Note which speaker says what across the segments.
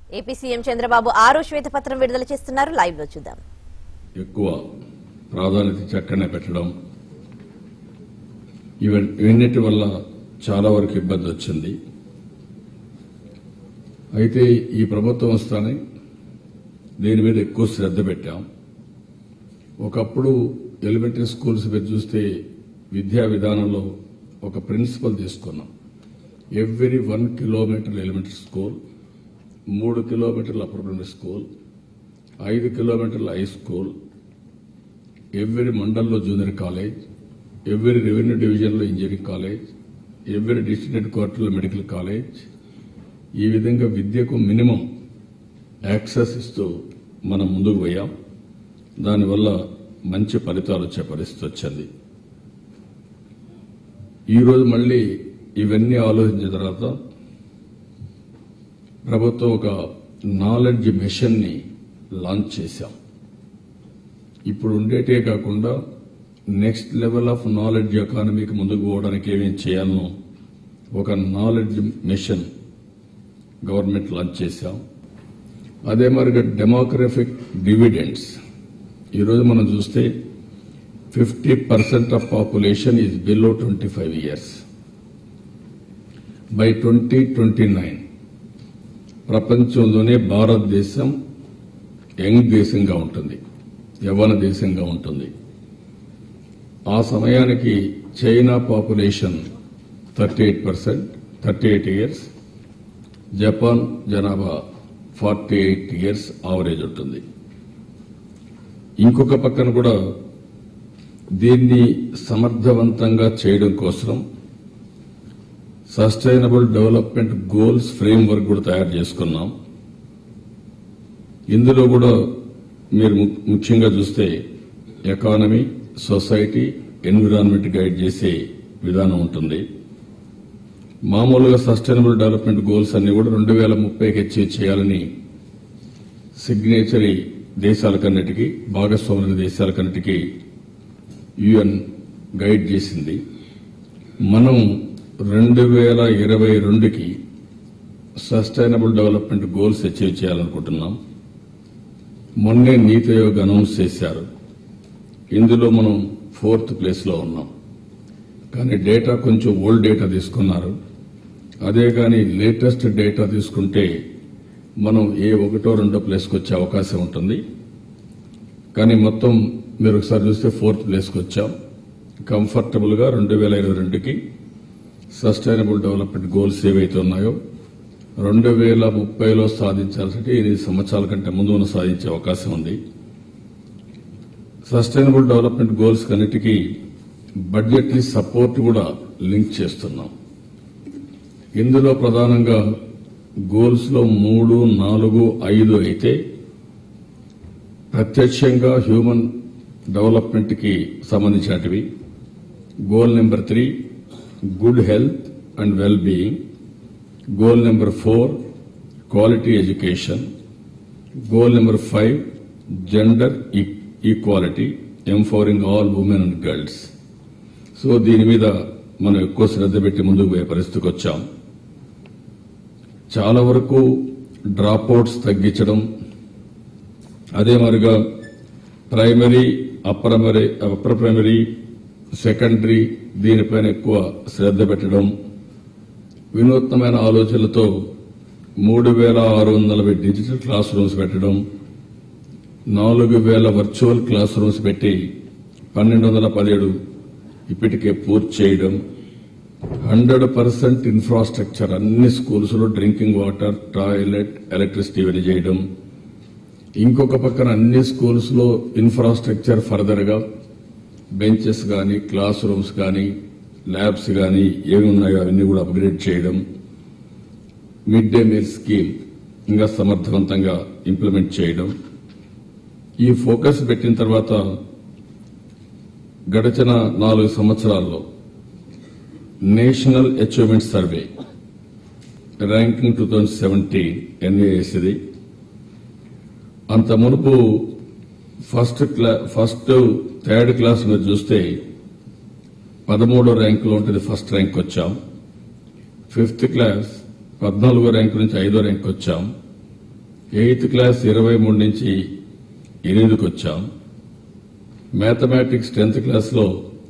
Speaker 1: AP CM Chandrababu ఆరో శ్వేతపత్రం విడుదల చేస్తున్నారు లైవ్ లో చూద్దాం
Speaker 2: ఎక్కువ ప్రాధాన్యత ఇచ్చి అక్కడనే పెట్టడం ఇవన్- ఇవన్నిటి వల్ల చాలా వరకు ఇబ్బంది వచ్చింది అయితే ఈ ప్రభుత్వం వస్తానే దీని మీద ఎక్కువ శ్రద్ధ పెట్టాం ఒకప్పుడు ఎలిమెంటరీ స్కూల్స్ మీద చూస్తే విద్యా విధానంలో ఒక ప్రిన్సిపల్ తీసుకున్నాం every one kilometre elementary school మూడు కిలోమీటర్ల అప్పర్ ప్రైమరీ స్కూల్ ఐదు కిలోమీటర్ల హై స్కూల్ ఎవ్రీ మండల్లో జూనియర్ కాలేజ్ ఎవ్రీ రెవెన్యూ డివిజన్లో engineering college every district head క్వార్టర్లో మెడికల్ కాలేజ్ ఈ విధంగా విద్యకు మినిమం యాక్సెస్ ఇస్తూ మనం ముందుకు పోయాం దానివల్ల మంచి ఫలితాలు వచ్చే పరిస్థితి వచ్చింది ఈరోజు మళ్ళీ ఇవన్నీ ఆలోచించిన తర్వాత ప్రభుత్వం ఒక నాలెడ్జ్ మిషన్ ని లాంచ్ చేశాం ఇప్పుడు ఉండేటే కాకుండా నెక్స్ట్ లెవెల్ ఆఫ్ నాలెడ్జ్ ఎకానమీకి ముందుకు పోవడానికి ఏమేం చేయాలనో ఒక నాలెడ్జ్ మిషన్ గవర్నమెంట్ లాంచ్ చేశాం అదే మరిగా డెమోగ్రఫిక్ డివిడెండ్స్ ఈరోజు మనం చూస్తే fifty percent of population is below twenty five years by twenty twenty nine ప్రపంచంలోనే భారతదేశం యంగ్ దేశంగా ఉంటుంది యవ్వన దేశంగా ఉంటుంది ఆ సమయానికి China population thirty eight percent thirty eight years Japan జనాభా ఫార్టీ ఎయిట్ ఇయర్స్ ఆవరేజ్ ఉంటుంది ఇంకొక పక్కన కూడా దీన్ని సమర్థవంతంగా చేయడం కోసం sustainable development goals framework కూడా తయారు చేసుకున్నాం ఇందులో కూడా మీరు ము- ముఖ్యంగా చూస్తే ఎకానమీ సొసైటీ ఎన్విరాన్మెంట్ గైడ్ చేసే విధానం ఉంటుంది మామూలుగా సస్టైనబుల్ డెవలప్మెంట్ గోల్స్ అన్ని కూడా రెండు వేల ముప్పైకి అచీవ్ చేయాలని సిగ్నేచరీ దేశాలకన్నిటికీ భాగస్వామ్య దేశాలకన్నిటికీ యుఎన్ గైడ్ చేసింది మనం రెండు వేల ఇరవై రెండుకి సస్టైనబుల్ డెవలప్మెంట్ గోల్స్ అచీవ్ చేయాలనుకుంటున్నాం మొన్నే నీతి ఆయోగ్ అనౌన్స్ చేశారు ఇందులో మనం ఫోర్త్ ప్లేస్ లో ఉన్నాం కానీ డేటా కొంచెం ఓల్డ్ డేటా తీసుకున్నారు అదే కానీ లేటెస్ట్ డేటా తీసుకుంటే మనం ఏ ఒకటో రెండో ప్లేస్కి వచ్చే అవకాశం ఉంటుంది కానీ మొత్తం మీరు ఒకసారి చూస్తే ఫోర్త్ ప్లేస్కి వచ్చాం కంఫర్టబుల్ గా రెండు వేల ఇరవై రెండుకి సస్టైనబుల్ డెవలప్మెంట్ గోల్స్ ఏవైతే ఉన్నాయో రెండు వేల ముప్పైలో సాధించాల్సి ఎనిమిది సంవత్సరాల కంటే ముందు మనం సాధించే అవకాశం ఉంది సస్టైనబుల్ డెవలప్మెంట్ గోల్స్ కన్నిటికీ బడ్జెట్ ని సపోర్ట్ కూడా లింక్ చేస్తున్నాం ఇందులో ప్రధానంగా గోల్స్ లో మూడు నాలుగు ఐదు అయితే ప్రత్యక్షంగా హ్యూమన్ డెవలప్మెంట్ కి సంబంధించినటివి goal number three good health and well being goal number four quality education goal number five gender equality empowering all women and girls so దీని మీద మనం ఎక్కువ శ్రద్ధ పెట్టి ముందుకు పోయే పరిస్థితికి వచ్చాం చాలా వరకు డ్రాప్ అవుట్స్ తగ్గించడం అదే మరిగా primary upper primary upper primary secondary దీనిపైన ఎక్కువ శ్రద్ధ పెట్టడం వినూత్నమైన ఆలోచనలతో మూడు వేల ఆరు వందల నలభై డిజిటల్ క్లాస్ రూమ్స్ పెట్టడం నాలుగు వేల వర్చువల్ క్లాస్ రూమ్స్ పెట్టి పన్నెండు వందల పదిహేడు ఇప్పటికే పూర్తి చేయడం హండ్రెడ్ పర్సెంట్ ఇన్ఫ్రాస్ట్రక్చర్ అన్ని స్కూల్స్ లో డ్రింకింగ్ వాటర్ టాయిలెట్ ఎలక్ట్రిసిటీ ఇవన్నీ చేయడం ఇంకొక పక్కన అన్ని స్కూల్స్ లో ఇన్ఫ్రాస్ట్రక్చర్ ఫర్దర్ గా బెంచెస్ కానీ క్లాస్ రూమ్స్ కానీ ల్యాబ్స్ కానీ ఏమి ఉన్నాయో అవన్నీ కూడా అప్గ్రేడ్ చేయడం మిడ్ డే మీల్ స్కీమ్ ఇంకా సమర్థవంతంగా ఇంప్లిమెంట్ చేయడం ఈ ఫోకస్ పెట్టిన తర్వాత గడిచిన నాలుగు సంవత్సరాల్లో national achievement survey ranking two thousand seventeen ఎన్ఏఎస్ది అంత మునుపు ఫస్ట్ క్లా ఫస్ట్ థర్డ్ క్లాస్ మీద చూస్తే పదమూడో ర్యాంకులో ఉంటుంది ఫస్ట్ ర్యాంక్ వచ్చాం ఫిఫ్త్ క్లాస్ పద్నాలుగో ర్యాంకు నుంచి ఐదో ర్యాంక్ వచ్చాం ఎయిత్ క్లాస్ ఇరవై మూడు నుంచి ఎనిమిదికి వచ్చాం మ్యాథమెటిక్స్ టెన్త్ క్లాస్లో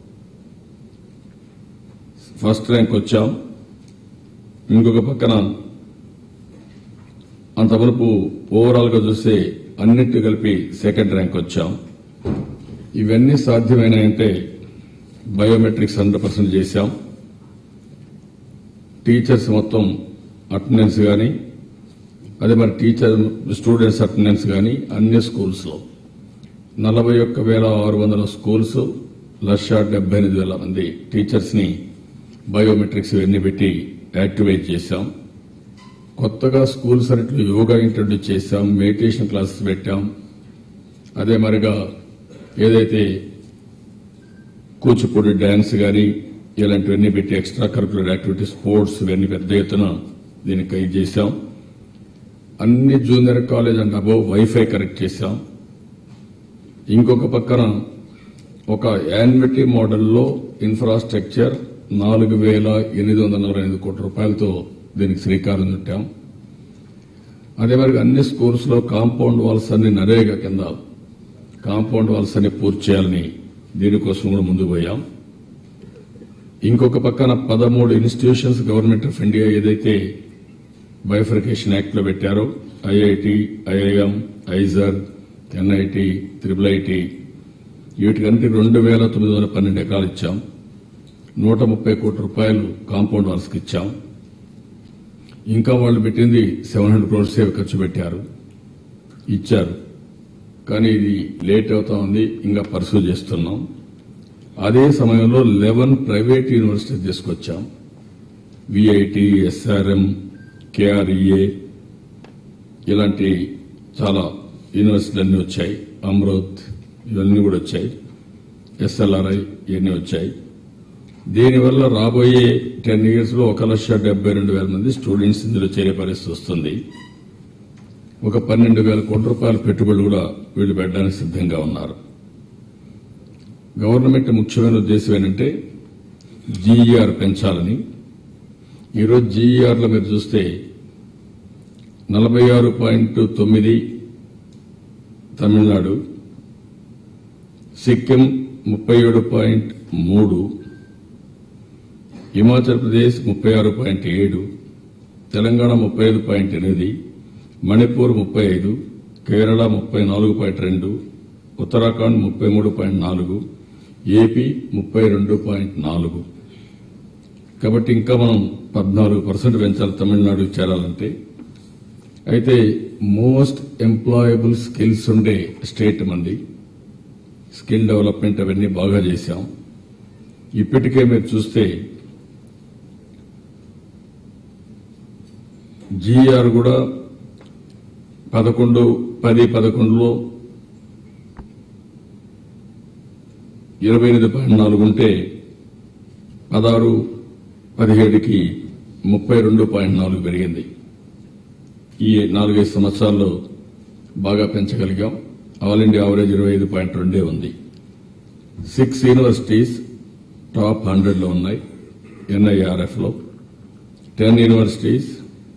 Speaker 2: ఫస్ట్ ర్యాంక్ వచ్చాం ఇంకొక పక్కన అంతవరకు ఓవరాల్ గా చూస్తే అన్నిటి కలిపి సెకండ్ ర్యాంక్ వచ్చాం ఇవన్నీ సాధ్యమైనాయంటే బయోమెట్రిక్స్ హండ్రెడ్ పర్సెంట్ చేశాం టీచర్స్ మొత్తం అటెండెన్స్ కానీ అదే మరి టీచర్ స్టూడెంట్స్ అటెండెన్స్ కానీ అన్ని స్కూల్స్లో నలభై ఒక్క వేల ఆరు వందల స్కూల్స్ లక్ష డెబ్బై ఎనిమిది వేల మంది టీచర్స్ ని బయోమెట్రిక్స్ ఇవన్నీ పెట్టి యాక్టివేట్ చేశాం కొత్తగా స్కూల్స్ అన్నింటిలో యోగా ఇంట్రడ్యూస్ చేశాం మెడిటేషన్ క్లాసెస్ పెట్టాం అదే మరిగా ఏదైతే కూచిపూడి డ్యాన్స్ కానీ ఇలాంటివన్నీ పెట్టి ఎక్స్ట్రా కరికులర్ యాక్టివిటీస్ స్పోర్ట్స్ ఇవన్నీ పెద్ద ఎత్తున దీనికి కై చేశాం అన్ని junior college and above wifi correct చేశాం ఇంకొక పక్కన ఒక యాన్విటీ మోడల్లో ఇన్ఫ్రాస్ట్రక్చర్ నాలుగు వేల ఎనిమిది వందల నలభై ఎనిమిది కోట్ల రూపాయలతో దీనికి శ్రీకారం చుట్టాం అదే మరి అన్ని స్కూల్స్ లో కాంపౌండ్ వాల్స్ అన్ని నరేగా కింద కాంపౌండ్ వాల్స్ అన్ని పూర్తి చేయాలని దీనికోసం కూడా ముందుకు పోయాం ఇంకొక పక్కన పదమూడు ఇన్స్టిట్యూషన్స్ గవర్నమెంట్ ఆఫ్ ఇండియా ఏదైతే బైఫర్కేషన్ యాక్ట్ లో పెట్టారో IIT IIM IISER NIT triple IT వీటికన్నిటి రెండు వేల తొమ్మిది వందల పన్నెండు ఎకరాలు ఇచ్చాం నూట ముప్పై కోట్ల రూపాయలు కాంపౌండ్ వాల్స్కి ఇచ్చాం ఇంకా వాళ్ళు పెట్టింది సెవెన్ హండ్రెడ్ క్రోర్స్ ఖర్చు పెట్టారు ఇచ్చారు కానీ ఇది లేట్ అవుతా ఉంది ఇంకా పర్సూ చేస్తున్నాం అదే సమయంలో లెవెన్ ప్రైవేట్ యూనివర్సిటీ తీసుకొచ్చాం విఐటి ఎస్ఆర్ఎం కేఆర్ఈఏ ఇలాంటి చాలా యూనివర్సిటీలు అన్నీ వచ్చాయి అమృత్ ఇవన్నీ కూడా వచ్చాయి ఎస్ఎల్ఆర్ఐ ఇవన్నీ వచ్చాయి దీనివల్ల రాబోయే టెన్ ఇయర్స్ లో ఒక లక్ష డెబ్బై రెండు వేల మంది స్టూడెంట్స్ ఇందులో చేరే పరిస్థితి వస్తుంది ఒక పన్నెండు వేల కోట్ల రూపాయల పెట్టుబడులు కూడా వీళ్ళు పెట్టడానికి సిద్ధంగా ఉన్నారు గవర్నమెంట్ ముఖ్యమైన ఉద్దేశం ఏంటంటే జీఈఆర్ పెంచాలని ఈరోజు జీఈఆర్లో మీరు చూస్తే నలభై ఆరు పాయింట్ తొమ్మిది తమిళనాడు సిక్కిం ముప్పై ఏడు పాయింట్ మూడు హిమాచల్ ప్రదేశ్ ముప్పై ఆరు పాయింట్ ఏడు తెలంగాణ ముప్పై ఐదు పాయింట్ ఎనిమిది మణిపూర్ ముప్పై ఐదు కేరళ ముప్పై నాలుగు పాయింట్ రెండు ఉత్తరాఖండ్ ముప్పై మూడు పాయింట్ నాలుగు ఏపీ ముప్పై రెండు పాయింట్ నాలుగు కాబట్టి ఇంకా మనం పద్నాలుగు పర్సెంట్ పెంచాలి తమిళనాడు చేరాలంటే అయితే మోస్ట్ ఎంప్లాయబుల్ స్కిల్స్ ఉండే స్టేట్ మంది స్కిల్ డెవలప్మెంట్ అవన్నీ బాగా చేశాం ఇప్పటికే మీరు చూస్తే జీఆర్ కూడా పదకొండు పది పదకొండులో ఇరవై ఎనిమిది పాయింట్ నాలుగు ఉంటే పదహారు పదిహేడుకి ముప్పై రెండు పాయింట్ నాలుగు పెరిగింది ఈ నాలుగైదు సంవత్సరాల్లో బాగా పెంచగలిగాం ఆల్ ఇండియా యావరేజ్ ఇరవై ఐదు పాయింట్ రెండే ఉంది సిక్స్ యూనివర్సిటీస్ టాప్ హండ్రెడ్ లో ఉన్నాయి ఎన్ఐఆర్ఎఫ్ లో టెన్ యూనివర్సిటీస్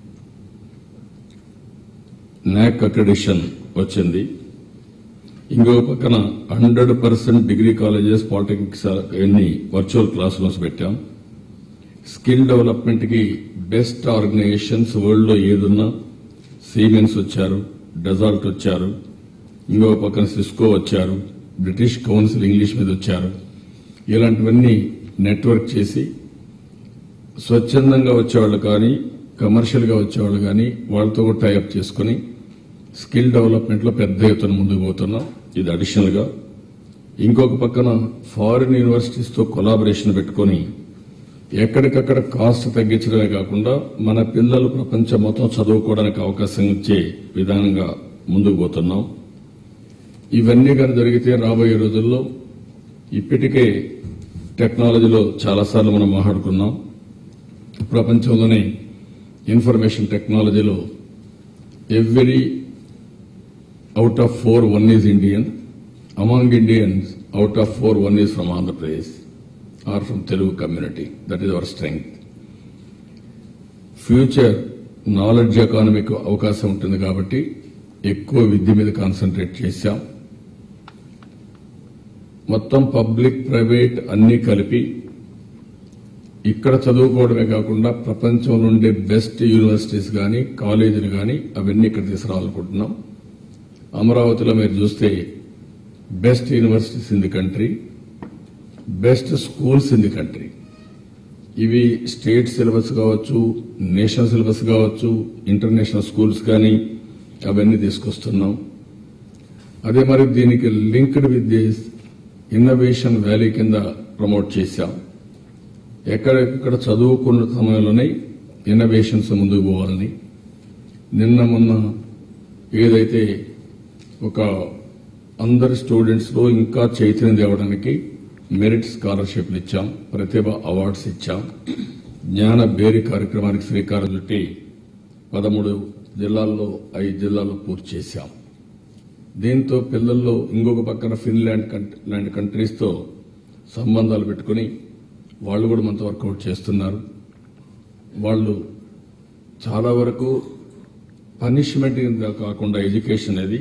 Speaker 2: నాక్ అక్రెడిషన్ వచ్చింది ఇంకో పక్కన hundred percent degree colleges polytechnics అన్ని వర్చువల్ క్లాస్ రూమ్స్ పెట్టాం స్కిల్ డెవలప్మెంట్ కి బెస్ట్ ఆర్గనైజేషన్స్ వరల్డ్ లో ఏదున్నా సీమెన్స్ వచ్చారు డెజాల్ట్ వచ్చారు ఇంకో పక్కన సిస్కో వచ్చారు బ్రిటిష్ కౌన్సిల్ ఇంగ్లీష్ మీద వచ్చారు ఇలాంటివన్నీ నెట్వర్క్ చేసి స్వచ్ఛందంగా వచ్చేవాళ్ళు కానీ కమర్షియల్ గా వచ్చేవాళ్ళు కానీ వాళ్ళతో కూడా టైఅప్ చేసుకుని స్కిల్ డెవలప్మెంట్ లో పెద్ద ఎత్తున ముందుకు పోతున్నాం ఇది అడిషనల్ గా ఇంకొక పక్కన ఫారిన్ యూనివర్సిటీస్ తో కొలాబరేషన్ పెట్టుకుని ఎక్కడికక్కడ కాస్ట్ తగ్గించడమే కాకుండా మన పిల్లలు ప్రపంచం మొత్తం చదువుకోవడానికి అవకాశం ఇచ్చే విధానంగా ముందుకు పోతున్నాం ఇవన్నీ కానీ జరిగితే రాబోయే రోజుల్లో ఇప్పటికే టెక్నాలజీలో చాలాసార్లు మనం మాట్లాడుకున్నాం ప్రపంచంలోనే ఇన్ఫర్మేషన్ టెక్నాలజీలో every out of four one is Indian among Indians out of four one is from Andhra Pradesh or from Telugu community that is our strength future knowledge ఎకానమీకి అవకాశం ఉంటుంది కాబట్టి ఎక్కువ విద్య మీద కాన్సన్ట్రేట్ చేశాం మొత్తం పబ్లిక్ ప్రైవేట్ అన్ని కలిపి ఇక్కడ చదువుకోవడమే కాకుండా ప్రపంచంలో ఉండే బెస్ట్ యూనివర్సిటీస్ కానీ కాలేజీలు కానీ అవన్నీ ఇక్కడ తీసుకురావాలనుకుంటున్నాం అమరావతిలో మీరు చూస్తే best universities in the country best schools in the country ఇవి స్టేట్ సిలబస్ కావచ్చు నేషనల్ సిలబస్ కావచ్చు ఇంటర్నేషనల్ స్కూల్స్ కానీ అవన్నీ తీసుకొస్తున్నాం అదే మరి దీనికి linked with this innovation valley కింద ప్రమోట్ చేశాం ఎక్కడెక్కడ చదువుకున్న సమయంలోనే ఇన్నోవేషన్స్ ముందుకు పోవాలని నిన్న మొన్న ఏదైతే ఒక అందరి స్టూడెంట్స్ లో ఇంకా చైతన్యం తేవడానికి మెరిట్ స్కాలర్షిప్లు ఇచ్చాం ప్రతిభ అవార్డ్స్ ఇచ్చాం జ్ఞాన బేరి కార్యక్రమానికి శ్రీకారం చుట్టి పదమూడు జిల్లాల్లో ఐదు జిల్లాల్లో పూర్తి చేశాం దీంతో పిల్లల్లో ఇంకొక పక్కన ఫిన్లాండ్ కంట్- లాంటి కంట్రీస్తో సంబంధాలు పెట్టుకుని వాళ్ళు కూడా మనతో వర్కౌట్ చేస్తున్నారు వాళ్ళు చాలా వరకు పనిష్మెంట్ కాకుండా ఎడ్యుకేషన్ అనేది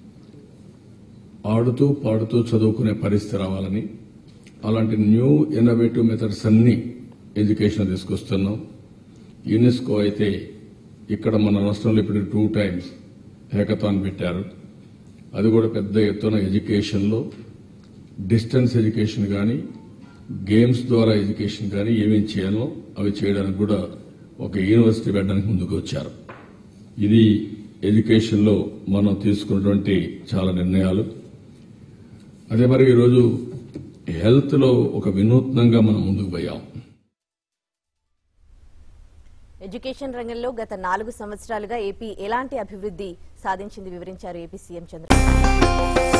Speaker 2: ఆడుతూ పాడుతూ చదువుకునే పరిస్థితి రావాలని అలాంటి న్యూ ఇన్నోవేటివ్ మెథడ్స్ అన్ని ఎడ్యుకేషన్ తీసుకొస్తున్నాం యునెస్కో అయితే ఇక్కడ మన రాష్ట్రంలో ఇప్పుడు టూ టైమ్స్ హేకథాన్ పెట్టారు అది కూడా పెద్ద ఎత్తున ఎడ్యుకేషన్లో డిస్టెన్స్ ఎడ్యుకేషన్ కానీ గేమ్స్ ద్వారా ఎడ్యుకేషన్ కానీ ఏమేమి చేయాలో అవి చేయడానికి కూడా ఒక యూనివర్సిటీ పెట్టడానికి ముందుకు వచ్చారు ఇది ఎడ్యుకేషన్లో మనం తీసుకున్నటువంటి చాలా నిర్ణయాలు అదే మరి ఈరోజు హెల్త్లో ఒక వినూత్నంగా మనం ముందుకు పోయాం
Speaker 1: ఎడ్యుకేషన్ రంగంలో గత నాలుగు సంవత్సరాలుగా ఏపీ ఎలాంటి అభివృద్ధి సాధించింది వివరించారు ఏపీ సీఎం చంద్రబాబు